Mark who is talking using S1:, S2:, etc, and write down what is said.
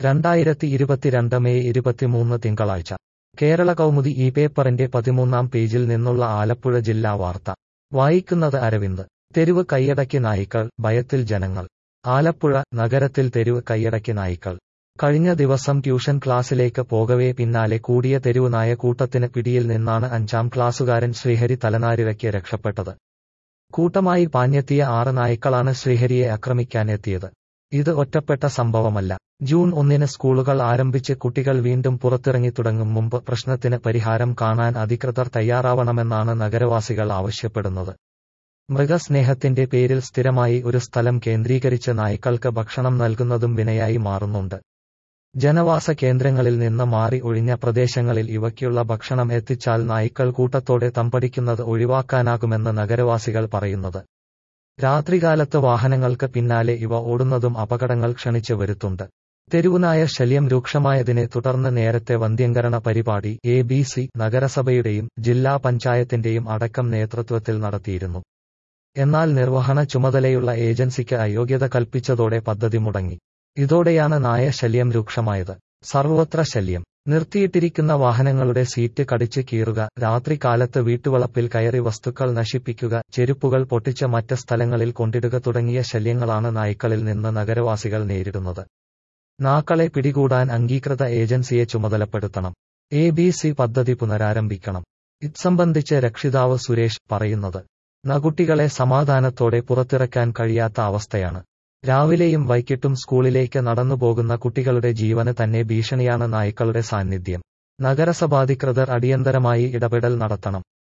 S1: രണ്ടായിരത്തി ഇരുപത്തിരണ്ട് മെയ് ഇരുപത്തിമൂന്ന് തിങ്കളാഴ്ച കേരള കൗമുദി ഈ പേപ്പറിന്റെ പതിമൂന്നാം പേജിൽ നിന്നുള്ള ആലപ്പുഴ ജില്ലാ വാർത്ത വായിക്കുന്നത് അരവിന്ദ് തെരുവ് കൈയടക്കി നായ്ക്കൾ ഭയത്തിൽ ജനങ്ങൾ ആലപ്പുഴ നഗരത്തിൽ തെരുവ് കൈയടക്കി നായ്ക്കൾ കഴിഞ്ഞ ദിവസം ട്യൂഷൻ ക്ലാസ്സിലേക്ക് പോകവേ പിന്നാലെ കൂടിയ തെരുവ് നായ കൂട്ടത്തിന് പിടിയിൽ നിന്നാണ് അഞ്ചാം ക്ലാസ്സുകാരൻ ശ്രീഹരി തലനാരിഴയ്ക്ക് രക്ഷപ്പെട്ടത് കൂട്ടമായി പാഞ്ഞെത്തിയ ആറ് നായ്ക്കളാണ് ശ്രീഹരിയെ ആക്രമിക്കാനെത്തിയത് ഇത് ഒറ്റപ്പെട്ട സംഭവമല്ല ജൂൺ ഒന്നിന് സ്കൂളുകൾ ആരംഭിച്ച് കുട്ടികൾ വീണ്ടും പുറത്തിറങ്ങി തുടങ്ങും മുമ്പ് പ്രശ്നത്തിന് പരിഹാരം കാണാൻ അധികൃതർ തയ്യാറാവണമെന്നാണ് നഗരവാസികൾ ആവശ്യപ്പെടുന്നത് മൃഗസ്നേഹത്തിന്റെ പേരിൽ സ്ഥിരമായി ഒരു സ്ഥലം കേന്ദ്രീകരിച്ച് നായ്ക്കൾക്ക് ഭക്ഷണം നൽകുന്നതും വിനയായി മാറുന്നുണ്ട് ജനവാസ കേന്ദ്രങ്ങളിൽ നിന്ന് മാറി ഒഴിഞ്ഞ പ്രദേശങ്ങളിൽ ഇവയ്ക്കുള്ള ഭക്ഷണം എത്തിച്ചാൽ നായ്ക്കൾ കൂട്ടത്തോടെ തമ്പടിക്കുന്നത് ഒഴിവാക്കാനാകുമെന്ന് നഗരവാസികൾ പറയുന്നത് രാത്രികാലത്ത് വാഹനങ്ങൾക്ക് പിന്നാലെ ഇവ ഓടുന്നതും അപകടങ്ങൾ ക്ഷണിച്ചു വരുത്തുണ്ട് തെരുവുനായ ശല്യം രൂക്ഷമായതിനെ തുടർന്ന് നേരത്തെ വന്ധ്യംകരണ പരിപാടി എ ബി സി നഗരസഭയുടെയും ജില്ലാ പഞ്ചായത്തിന്റെയും അടക്കം നേതൃത്വത്തിൽ നടത്തിയിരുന്നു എന്നാൽ നിർവഹണ ചുമതലയുള്ള ഏജൻസിക്ക് അയോഗ്യത കൽപ്പിച്ചതോടെ പദ്ധതി മുടങ്ങി ഇതോടെയാണ് നായ ശല്യം രൂക്ഷമായത് സർവത്ര ശല്യം നിർത്തിയിട്ടിരിക്കുന്ന വാഹനങ്ങളുടെ സീറ്റ് കടിച്ചു കീറുക രാത്രികാലത്ത് വീട്ടുവളപ്പിൽ കയറി വസ്തുക്കൾ നശിപ്പിക്കുക ചെരുപ്പുകൾ പൊട്ടിച്ച് മറ്റ് സ്ഥലങ്ങളിൽ കൊണ്ടിടുക തുടങ്ങിയ ശല്യങ്ങളാണ് നായ്ക്കളിൽ നിന്ന് നഗരവാസികൾ നേരിടുന്നത് നാക്കളെ പിടികൂടാൻ അംഗീകൃത ഏജൻസിയെ ചുമതലപ്പെടുത്തണം എ ബി സി പദ്ധതി പുനരാരംഭിക്കണം ഇത്സംബന്ധിച്ച് രക്ഷിതാവ് സുരേഷ് പറയുന്നത് നകുട്ടികളെ സമാധാനത്തോടെ പുറത്തിറക്കാൻ കഴിയാത്ത അവസ്ഥയാണ് രാവിലെയും വൈകിട്ടും സ്കൂളിലേക്ക് നടന്നുപോകുന്ന കുട്ടികളുടെ ജീവന് തന്നെ ഭീഷണിയാണ് നായ്ക്കളുടെ സാന്നിധ്യം നഗരസഭാധികൃതർ അടിയന്തരമായി ഇടപെടൽ നടത്തണം